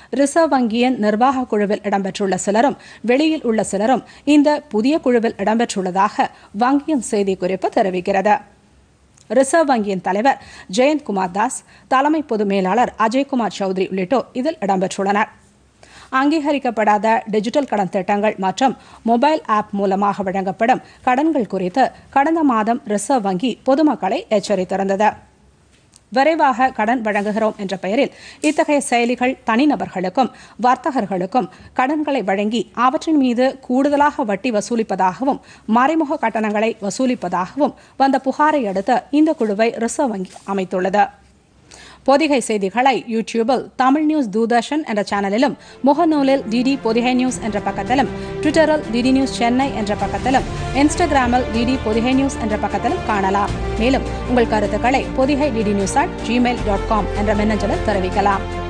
reserve வங்கியின் நிர்வாக குழுவில் இடம்பெற்றுள்ள சிலரும் வெளியில் உள்ள சிலரும் இந்த புதிய குழுவில் இடம்பெற்றுள்ளதாக வங்கியின் செய்திக்குறிப்பு தெரிவிக்கிறது ரிசர்வ் வங்கியின் தலைவர் ஜெயந்த்குமார் தாஸ் தலைமை பொது மேலாளர் அஜய்குமார் சௌத்ரி உள்ளிட்டோர் இதில் இடம்பெற்றுள்ளனர் அங்கீகரிக்கப்படாத டிஜிட்டல் கடன் திட்டங்கள் மற்றும் மொபைல் ஆப் மூலமாக வழங்கப்படும் கடன்கள் குறித்து கடந்த மாதம் ரிசர்வ் வங்கி பொதுமக்களை எச்சரித்திருந்தது விரைவாக கடன் வழங்குகிறோம் என்ற பெயரில் இத்தகைய செயலிகள் தனிநபர்களுக்கும் வர்த்தகர்களுக்கும் கடன்களை வழங்கி அவற்றின் மீது கூடுதலாக வட்டி வசூலிப்பதாகவும் மறைமுக கட்டணங்களை வசூலிப்பதாகவும் வந்த புகாரை அடுத்து இந்த குழுவை ரிசர்வ் வங்கி அமைத்துள்ளது பொதிகை செய்திகளை யூடியூபில் தமிழ் நியூஸ் தூர்தர்ஷன் என்ற சேனலிலும் முகநூலில் டிடி பொதிகை நியூஸ் என்ற பக்கத்திலும் ட்விட்டரில் டிடி நியூஸ் சென்னை என்ற பக்கத்திலும் இன்ஸ்டாகிராமில் டிடி பொதிகை நியூஸ் என்ற பக்கத்திலும் காணலாம் மேலும் உங்கள் கருத்துக்களை Podhigai DD news at Gmail dot com என்ற மின்னஞ்சலில் தெரிவிக்கலாம்